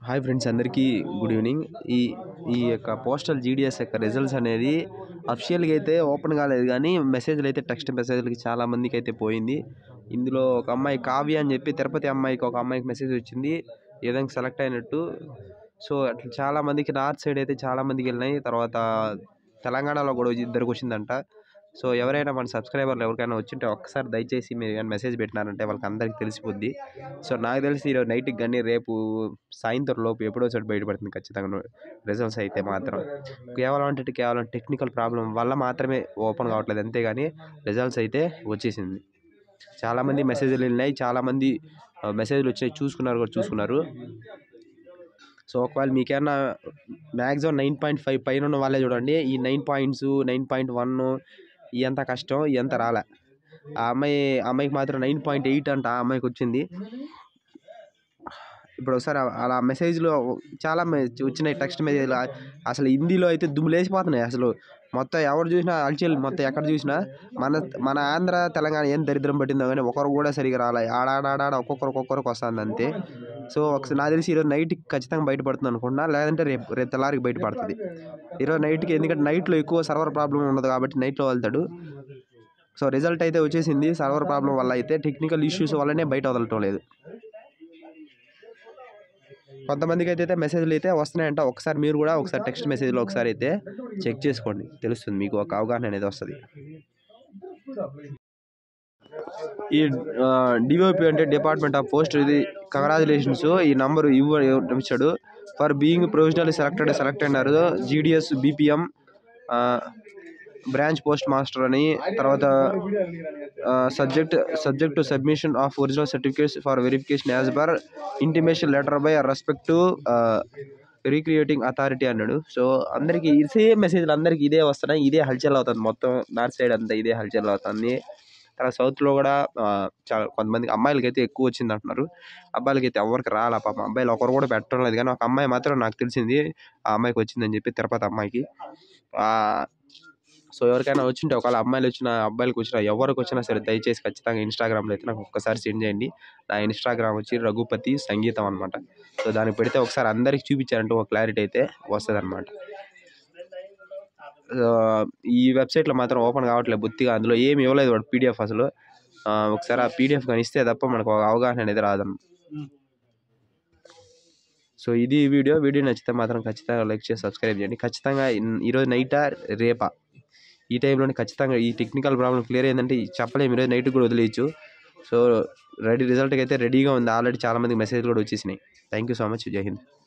hi friends అందరికీ good evening ఈ ఈ యొక్క పోస్టల్ జీడిఎస్ యొక్క రిజల్ట్స్ అనేది అఫిషియల్గా అయితే ఓపెన్ కాలేదు కానీ మెసేజ్లు అయితే టెక్స్ట్ మెసేజ్లకి చాలా మందికి అయితే పోయింది ఇందులో ఒక అమ్మాయి కావ్య అని చెప్పి తిరుపతి అమ్మాయికి ఒక అమ్మాయికి మెసేజ్ వచ్చింది ఈ విధంగా సెలెక్ట్ అయినట్టు సో అట్లా చాలా మందికి నార్త్ సైడ్ అయితే చాలా మందికి వెళ్ళినాయి తర్వాత తెలంగాణలో కూడా ఇద్దరికి వచ్చిందంట సో ఎవరైనా మన సబ్స్క్రైబర్లు ఎవరికైనా వచ్చింటే ఒక్కసారి దయచేసి మీరు కానీ మెసేజ్ పెట్టినారంటే వాళ్ళకి అందరికీ తెలిసిపోద్ది సో నాకు తెలిసి ఈరోజు నైట్కి కానీ రేపు సాయంత్రం లోపు ఎప్పుడో చోటు బయటపడుతుంది ఖచ్చితంగా రిజల్ట్స్ అయితే మాత్రం కేవలం అంటే కేవలం టెక్నికల్ ప్రాబ్లం వల్ల మాత్రమే ఓపెన్ కావట్లేదు అంతేగాని రిజల్ట్స్ అయితే వచ్చేసింది చాలామంది మెసేజ్లు వెళ్ళినాయి చాలామంది మెసేజ్లు వచ్చినాయి చూసుకున్నారు కూడా చూసుకున్నారు సో ఒకవేళ మీకేమన్నా మ్యాక్సిమం నైన్ పాయింట్ ఫైవ్ పైన ఉన్న వాళ్ళే చూడండి ఈ nine points nine point one ఎంత కష్టం ఎంత రాలే ఆ అమ్మాయి ఆ అమ్మాయికి మాత్రం నైన్ పాయింట్ ఎయిట్ అంట ఆ అమ్మాయికి వచ్చింది ఇప్పుడు ఒకసారి ఆ- అలా మెసేజ్లో చాలా మె- వచ్చినాయి టెక్స్ట్ మెసేజ్లు అసలు హిందీలో అయితే దుమ్ములేసిపోతున్నాయి అసలు మొత్తం ఎవరు చూసినా అల్చల్ మొత్తం ఎక్కడ చూసినా మన మన ఆంధ్ర తెలంగాణ ఏం దరిద్రం పట్టిందో కానీ ఒకరు కూడా సరిగా రాలే ఆడాడాడ ఒక్కొక్కరు ఒక్కొక్కరికి వస్తుంది అంతే సో ఒకసారి నాకు తెలిసి ఈరోజు నైట్కి ఖచ్చితంగా బయటపడుతుంది అనుకుంటున్నా లేదంటే రేపు రేపు తెల్లారికి బయటపడుతుంది ఈరోజు నైట్కి ఎందుకంటే నైట్లో ఎక్కువ సర్వర్ ప్రాబ్లం ఉండదు కాబట్టి నైట్లో వెళ్తాడు సో రిజల్ట్ అయితే వచ్చేసింది సర్వర్ ప్రాబ్లం వల్ల అయితే టెక్నికల్ ఇష్యూస్ వల్లనే బయట వదలటం లేదు కొంతమందికి అయితే మెసేజ్లు అయితే వస్తున్నాయంట ఒకసారి మీరు కూడా ఒకసారి టెక్స్ట్ మెసేజ్లో ఒకసారి అయితే చెక్ చేసుకోండి తెలుస్తుంది మీకు ఒక అవగాహన అనేది వస్తుంది ఈ డిఓపి అంటే డిపార్ట్మెంట్ ఆఫ్ పోస్ట్ ఇది కంగ్రాచులేషన్స్ ఈ నంబర్ ఇవ్వ ఇచ్చాడు for being provisional selected select అయినారు GDS BPM branch post master అని తర్వాత subject subject to submission of original certificates for verification as per intimation letter by respect to recruiting authority అన్నాడు so అందరికి same మెసేజ్లు అందరికి ఇదే వస్తున్నాయి ఇదే హల్చల్ అవుతుంది మొత్తం నార్త్ సైడ్ అంతా ఇదే హల్చల్ అవుతుంది తర్వాత సౌత్లో కూడా ఆ, చాలా కొంతమందికి అమ్మాయిలకి అయితే ఎక్కువ వచ్చింది అంటున్నారు అబ్బాయిలకి అయితే ఎవరికి రాలా పాపం అబ్బాయిలు ఒకరు కూడా పెట్టడం లేదు కానీ ఒక అమ్మాయి మాత్రం నాకు తెలిసింది ఆ అమ్మాయికి వచ్చిందని చెప్పి తిరుపతి అమ్మాయికి ఆ, సో ఎవరికైనా వచ్చింటే ఒకవేళ అమ్మాయిలు వచ్చిన అబ్బాయిలకు వచ్చినా ఎవరికి వచ్చినా సరే దయచేసి ఖచ్చితంగా ఇన్స్టాగ్రామ్లో అయితే నాకు ఒక్కసారి సెండ్ చేయండి నా ఇన్స్టాగ్రామ్ వచ్చి రఘుపతి సంగీతం అనమాట సో దానికి పెడితే ఒకసారి అందరికి చూపించారంటే ఒక క్లారిటీ అయితే వస్తుంది అనమాట ఈ వెబ్సైట్లో మాత్రం ఓపెన్ కావట్లేదు బొత్తిగా అందులో ఏమి ఇవ్వలేదు వాడు పీడిఎఫ్ అసలు ఆ, ఒకసారి ఆ పీడిఎఫ్ కానీ ఇస్తే తప్ప మనకు ఒక అవగాహన అనేది రాదన్న సో ఇది ఈ వీడియో వీడియో నచ్చితే మాత్రం ఖచ్చితంగా లైక్ చేసి సబ్స్క్రైబ్ చేయండి ఖచ్చితంగా ఇన్- ఈరోజు నైటా రేపా ఈ టైంలోనే ఖచ్చితంగా ఈ టెక్నికల్ ప్రాబ్లం క్లియర్ అయిందంటే ఈ చెప్పలేము ఈరోజు నైట్ కూడా వదిలేయచ్చు సో రెడీ రిజల్ట్కి అయితే రెడీగా ఉంది ఆల్రెడీ చాలామంది మెసేజ్ కూడా వచ్చేసినాయి థ్యాంక్ యూ సో మచ్ జై హింద్